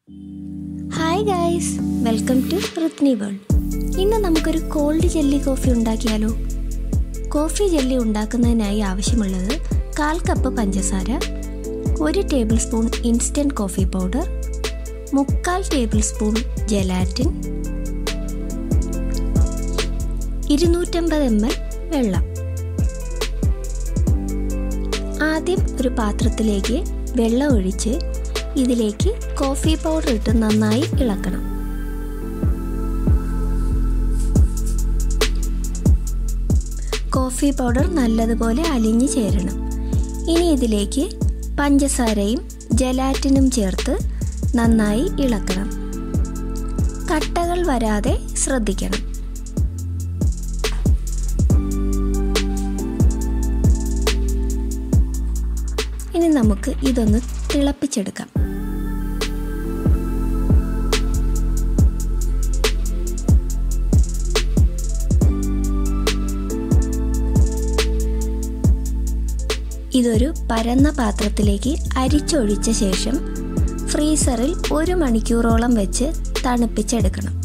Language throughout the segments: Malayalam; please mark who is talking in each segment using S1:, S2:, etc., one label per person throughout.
S1: Hi guys welcome to Prithvi world ഇന്ന് നമുക്കൊരു കോൾഡ് ജെല്ലി കോഫി ഉണ്ടാക്കിയാലോ കോഫി ജെല്ലി ഉണ്ടാക്കുന്നതിനായി ആവശ്യമുള്ളത് കാൽ കപ്പ് പഞ്ചസാര ഒരു tablespoon instant coffee powder മുക്കാൽ ടേബിൾ സ്പൂൺ ജെലാറ്റിൻ ഇരുന്നൂറ്റമ്പത് എം എൽ വെള്ളം ആദ്യം ഒരു പാത്രത്തിലേക്ക് വെള്ളം ഒഴിച്ച് ഇതിലേക്ക് കോഫി പൗഡർ ഇട്ട് നന്നായി ഇളക്കണം കോഫി പൗഡർ നല്ലതുപോലെ അലിഞ്ഞു ചേരണം ഇനി ഇതിലേക്ക് പഞ്ചസാരയും ജലാറ്റിനും ചേർത്ത് നന്നായി ഇളക്കണം കട്ടകൾ വരാതെ ശ്രദ്ധിക്കണം ഇനി നമുക്ക് ഇതൊന്ന് തിളപ്പിച്ചെടുക്കാം ഇതൊരു പരന്ന പാത്രത്തിലേക്ക് അരിച്ചൊഴിച്ച ശേഷം ഫ്രീസറിൽ ഒരു മണിക്കൂറോളം വെച്ച് തണുപ്പിച്ചെടുക്കണം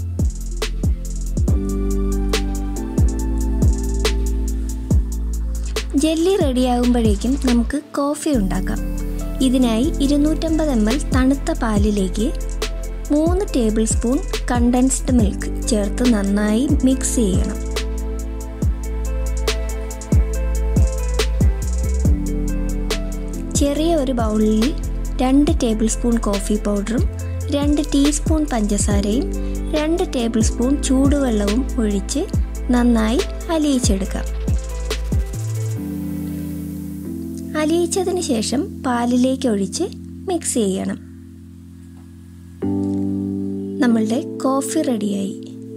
S1: ജെല്ലി റെഡിയാകുമ്പോഴേക്കും നമുക്ക് കോഫി ഉണ്ടാക്കാം ഇതിനായി ഇരുന്നൂറ്റമ്പത് എം എൽ തണുത്ത പാലിലേക്ക് മൂന്ന് ടേബിൾ സ്പൂൺ കണ്ടൻസ്ഡ് മിൽക്ക് ചേർത്ത് നന്നായി മിക്സ് ചെയ്യണം ചെറിയ ഒരു ബൗളിൽ രണ്ട് ടേബിൾ സ്പൂൺ കോഫി പൗഡറും രണ്ട് ടീസ്പൂൺ പഞ്ചസാരയും രണ്ട് ടേബിൾ സ്പൂൺ ചൂടുവെള്ളവും ഒഴിച്ച് നന്നായി അലിയിച്ചെടുക്കാം അലിയിച്ചതിന് ശേഷം പാലിലേക്ക് ഒഴിച്ച് മിക്സ് ചെയ്യണം നമ്മളുടെ കോഫി റെഡിയായി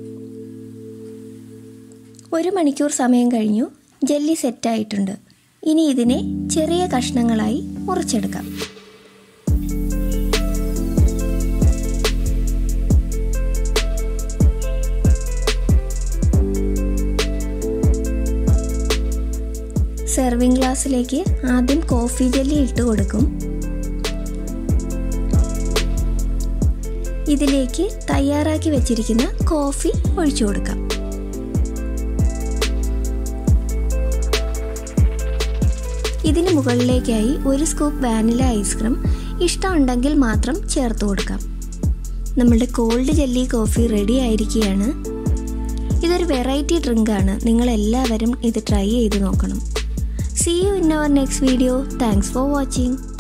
S1: ഒരു മണിക്കൂർ സമയം കഴിഞ്ഞു ജെല്ലി സെറ്റായിട്ടുണ്ട് ഇനി ഇതിനെ ചെറിയ കഷ്ണങ്ങളായി മുറിച്ചെടുക്കാം സെർവിങ് ഗ്ലാസ്സിലേക്ക് ആദ്യം കോഫി ജെല്ലി ഇട്ട് കൊടുക്കും ഇതിലേക്ക് തയ്യാറാക്കി വെച്ചിരിക്കുന്ന കോഫി ഒഴിച്ചു കൊടുക്കാം ഇതിന് മുകളിലേക്കായി ഒരു സ്കൂപ്പ് വാനില ഐസ്ക്രീം ഇഷ്ടമുണ്ടെങ്കിൽ മാത്രം ചേർത്ത് കൊടുക്കാം നമ്മളുടെ കോൾഡ് ജെല്ലി കോഫി റെഡി ആയിരിക്കുകയാണ് ഇതൊരു വെറൈറ്റി ഡ്രിങ്കാണ് നിങ്ങൾ എല്ലാവരും ഇത് ട്രൈ ചെയ്ത് നോക്കണം See you in our next video. Thanks for watching.